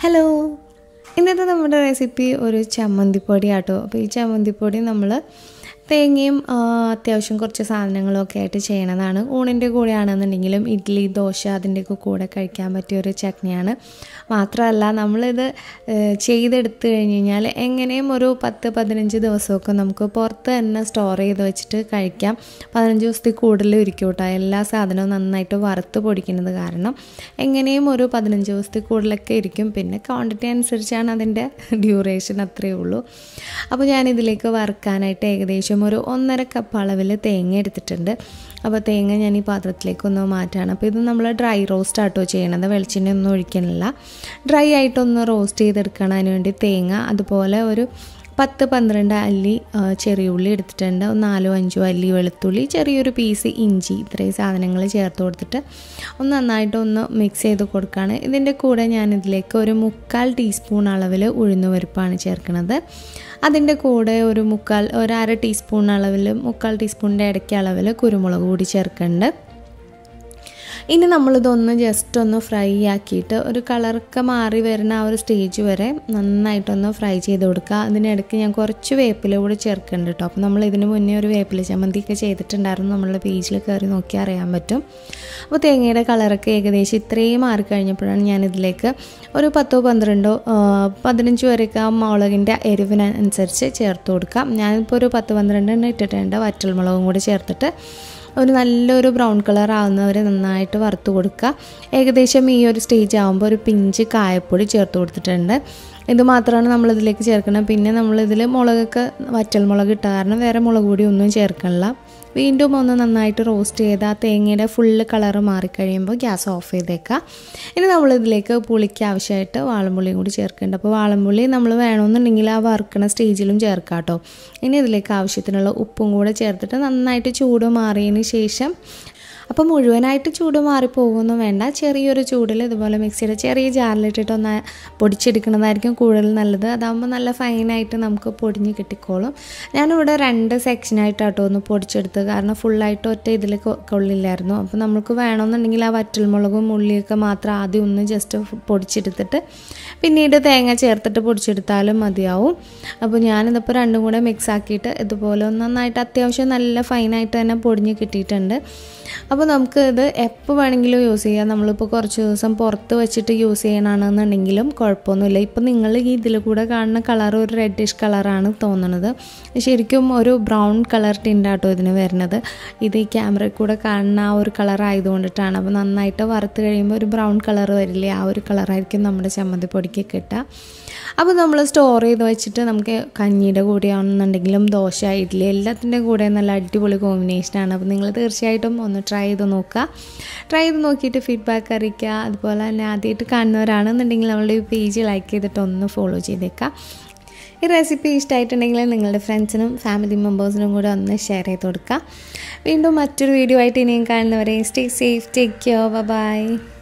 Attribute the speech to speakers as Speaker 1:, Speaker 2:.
Speaker 1: hello ഇന്നത്തെ നമ്മുടെ recipe ഒരു ചമ്മന്തിപ്പൊടി ആട്ടോ അപ്പോൾ ഈ ചമ്മന്തിപ്പൊടി നമ്മൾ തേങ്ങയും ആ, അത്യാവശ്യം കുറച്ച് സാധനങ്ങളൊക്കെ ആയിട്ട് ചെയ്യണതാണ് ഊണിൻ്റെ കൂടെയാണെന്നുണ്ടെങ്കിലും ഇഡ്ഡലി ദോശ അതിൻ്റെയൊക്കെ കൂടെ കഴിക്കാൻ പറ്റിയ ഒരു ചട്നിയാണ് മാത്രമല്ല നമ്മളിത് ഏ, ചെയ്തെടുത്ത് കഴിഞ്ഞ് കഴിഞ്ഞാൽ എങ്ങനെയും ഒരു പത്ത് പതിനഞ്ച് ദിവസമൊക്കെ നമുക്ക് പുറത്ത് തന്നെ സ്റ്റോർ ചെയ്ത് വെച്ചിട്ട് കഴിക്കാം പതിനഞ്ച് ദിവസത്തിൽ കൂടുതൽ ഇരിക്കും കേട്ടോ എല്ലാ സാധനവും നന്നായിട്ട് വറുത്ത് പൊടിക്കുന്നത് കാരണം എങ്ങനെയും ഒരു പതിനഞ്ച് ദിവസത്തിൽ കൂടുതലൊക്കെ ഇരിക്കും പിന്നെ ക്വാണ്ടിറ്റി അനുസരിച്ചാണ് അതിൻ്റെ ഡ്യൂറേഷൻ അത്രയേ ഉള്ളൂ അപ്പോൾ ഞാനിതിലേക്ക് വറുക്കാനായിട്ട് ഏകദേശം ഒരു ഒന്നര കപ്പ് അളവിൽ തേങ്ങ എടുത്തിട്ടുണ്ട് അപ്പോൾ തേങ്ങ ഞാൻ ഈ പാത്രത്തിലേക്ക് ഒന്ന് മാറ്റാണ് അപ്പോൾ ഇത് നമ്മൾ ഡ്രൈ റോസ്റ്റ് ആട്ടോ ചെയ്യണത് വെളിച്ചെണ്ണ ഒന്നും ഒഴിക്കണില്ല ഡ്രൈ ആയിട്ടൊന്ന് റോസ്റ്റ് ചെയ്തെടുക്കണം അതിന് വേണ്ടി തേങ്ങ അതുപോലെ ഒരു പത്ത് പന്ത്രണ്ട് അല്ലി ആ, ചെറിയ ഉള്ളി എടുത്തിട്ടുണ്ട് ഒരു നാലോ അഞ്ചോ അല്ലി വെളുത്തുള്ളി ചെറിയൊരു പീസ് ഇഞ്ചി ഇത്രയും സാധനങ്ങൾ ചേർത്ത് കൊടുത്തിട്ട് ഒന്ന് നന്നായിട്ട് ഒന്ന് മിക്സ് ചെയ്ത് കൊടുക്കുകയാണ് ഇതിൻ്റെ കൂടെ ഞാൻ ഇതിലേക്ക് ഒരു മുക്കാൽ ടീസ്പൂൺ അളവിൽ ഉഴുന്നുപരിപ്പാണ് ചേർക്കുന്നത് അതിൻ്റെ കൂടെ ഒരു മുക്കാൽ ഒരു അര ടീസ്പൂൺ അളവിൽ മുക്കാൽ ടീസ്പൂണിൻ്റെ ഇടയ്ക്ക് അളവിൽ കുരുമുളക് കൂടി ചേർക്കുന്നുണ്ട് ഇനി നമ്മളിതൊന്ന് ജസ്റ്റ് ഒന്ന് ഫ്രൈ ആക്കിയിട്ട് ഒരു കളറൊക്കെ മാറി വരുന്ന ആ ഒരു സ്റ്റേജ് വരെ നന്നായിട്ടൊന്ന് ഫ്രൈ ചെയ്ത് കൊടുക്കുക അതിനിടയ്ക്ക് ഞാൻ കുറച്ച് വേപ്പില കൂടി ചേർക്കുന്നുണ്ട് കേട്ടോ അപ്പോൾ നമ്മൾ ഇതിന് മുന്നേ ഒരു വേപ്പില ചമ്മന്തിയൊക്കെ ചെയ്തിട്ടുണ്ടായിരുന്നു നമ്മളുടെ പേജിൽ കയറി നോക്കി അറിയാൻ പറ്റും അപ്പോൾ തേങ്ങയുടെ കളറൊക്കെ ഏകദേശം ഇത്രയും മാറി കഴിഞ്ഞപ്പോഴാണ് ഞാൻ ഇതിലേക്ക് ഒരു പത്തോ പന്ത്രണ്ടോ ആ, പതിനഞ്ച് വരെയൊക്കെ ആ മുളകിൻ്റെ എരിവിനനുസരിച്ച് ചേർത്ത് കൊടുക്കാം ഞാനിപ്പോൾ ഒരു പത്ത് പന്ത്രണ്ടെണ്ണം ഇട്ടിട്ടുണ്ട് വറ്റൽമുളകും കൂടി ചേർത്തിട്ട് ഒരു നല്ലൊരു ബ്രൗൺ കളർ ആവുന്നവരെ നന്നായിട്ട് വറുത്ത് കൊടുക്കുക ഏകദേശം ഈ ഒരു സ്റ്റേജ് ആകുമ്പോൾ ഒരു പിഞ്ച് കായപ്പൊടി ചേർത്ത് കൊടുത്തിട്ടുണ്ട് ഇത് മാത്രമാണ് നമ്മളിതിലേക്ക് ചേർക്കുന്നത് പിന്നെ നമ്മളിതിൽ മുളകൊക്കെ വറ്റൽ മുളക് ഇട്ട കാരണം വേറെ മുളക് പൊടി ഒന്നും ചേർക്കണില്ല വീണ്ടും ഒന്ന് നന്നായിട്ട് റോസ്റ്റ് ചെയ്ത് ആ തേങ്ങയുടെ ഫുള്ള് കളറ് മാറിക്കഴിയുമ്പോൾ ഗ്യാസ് ഓഫ് ചെയ്തേക്കാം ഇനി നമ്മളിതിലേക്ക് പുളിക്ക് ആവശ്യമായിട്ട് വാളംപുളിയും കൂടി ചേർക്കുന്നുണ്ട് അപ്പോൾ വാളംപുളി നമ്മൾ വേണമെന്നുണ്ടെങ്കിൽ ആ വറുക്കണ സ്റ്റേജിലും ചേർക്കാം കേട്ടോ ഇനി ഇതിലേക്ക് ആവശ്യത്തിനുള്ള ഉപ്പും കൂടെ ചേർത്തിട്ട് നന്നായിട്ട് ചൂട് മാറിയതിന് ശേഷം അപ്പോൾ മുഴുവനായിട്ട് ചൂട് മാറിപ്പോകുമൊന്നും വേണ്ട ചെറിയൊരു ചൂടിൽ ഇതുപോലെ മിക്സിയുടെ ചെറിയ ജാറിലിട്ടിട്ട് ഒന്ന് പൊടിച്ചെടുക്കുന്നതായിരിക്കും കൂടുതൽ നല്ലത് അതാകുമ്പോൾ നല്ല ഫൈനായിട്ട് നമുക്ക് പൊടിഞ്ഞ് കിട്ടിക്കോളും ഞാനിവിടെ രണ്ട് സെക്ഷനായിട്ടാട്ടോ ഒന്ന് പൊടിച്ചെടുത്തത് കാരണം ഫുള്ളായിട്ട് ഒറ്റ ഇതിൽ കൊ- കൊള്ളില്ലായിരുന്നു അപ്പോൾ നമുക്ക് വേണമെന്നുണ്ടെങ്കിൽ ആ വറ്റൽമുളകും ഉള്ളിയൊക്കെ മാത്രം ആദ്യം ഒന്ന് ജസ്റ്റ് പൊടിച്ചെടുത്തിട്ട് പിന്നീട് തേങ്ങ ചേർത്തിട്ട് പൊടിച്ചെടുത്താലും മതിയാവും അപ്പോൾ ഞാനിതിപ്പോൾ രണ്ടും കൂടെ മിക്സ് ആക്കിയിട്ട് ഇതുപോലെ ഒന്ന് നന്നായിട്ട് അത്യാവശ്യം നല്ല ഫൈനായിട്ട് തന്നെ പൊടിഞ്ഞ് കിട്ടിയിട്ടുണ്ട് അപ്പോൾ നമുക്ക് ഇത് എപ്പോൾ വേണമെങ്കിലും യൂസ് ചെയ്യാം നമ്മളിപ്പോൾ കുറച്ച് ദിവസം പുറത്ത് വെച്ചിട്ട് യൂസ് ചെയ്യണമെന്നുണ്ടെങ്കിലും കുഴപ്പമൊന്നുമില്ല ഇപ്പം നിങ്ങൾ ഈ ഇതിൽ കൂടെ കാണുന്ന കളർ ഒരു റെഡിഷ് കളറാണ് തോന്നുന്നത് ശരിക്കും ഒരു ബ്രൗൺ കളർ ടിൻ്റാട്ടോ ഇതിന് വരുന്നത് ഇത് ഈ ക്യാമറയിൽ കൂടെ കാണുന്ന ആ ഒരു കളർ ആയതുകൊണ്ടിട്ടാണ് അപ്പോൾ നന്നായിട്ട് വറുത്ത് കഴിയുമ്പോൾ ഒരു ബ്രൗൺ കളർ വരില്ലേ ആ ഒരു കളറായിരിക്കും നമ്മുടെ ചമ്മന്തി പൊടിക്ക് കിട്ടുക അപ്പോൾ നമ്മൾ സ്റ്റോർ ചെയ്ത് വെച്ചിട്ട് നമുക്ക് കഞ്ഞിയുടെ കൂടെയാണെന്നുണ്ടെങ്കിലും ദോശ ഇഡ്ഡലി എല്ലാത്തിൻ്റെ കൂടെ നല്ല അടിപൊളി കോമ്പിനേഷനാണ് അപ്പോൾ നിങ്ങൾ തീർച്ചയായിട്ടും ഒന്ന് ട്രൈ ചെയ്ത് നോക്കുക ട്രൈ ചെയ്ത് നോക്കിയിട്ട് ഫീഡ്ബാക്ക് അറിയിക്കുക അതുപോലെ തന്നെ ആദ്യമായിട്ട് കാണുന്നവരാണെന്നുണ്ടെങ്കിൽ നമ്മളുടെ ഈ പേജ് ലൈക്ക് ചെയ്തിട്ട് ഒന്ന് ഫോളോ ചെയ്തേക്കാം ഈ റെസിപ്പി ഇഷ്ടമായിട്ടുണ്ടെങ്കിൽ നിങ്ങളുടെ ഫ്രണ്ട്സിനും ഫാമിലി മെമ്പേഴ്സിനും കൂടെ ഒന്ന് ഷെയർ ചെയ്ത് കൊടുക്കുക വീണ്ടും മറ്റൊരു വീഡിയോ ആയിട്ട് ഇനിയും കാണുന്നവരെ stay safe take care by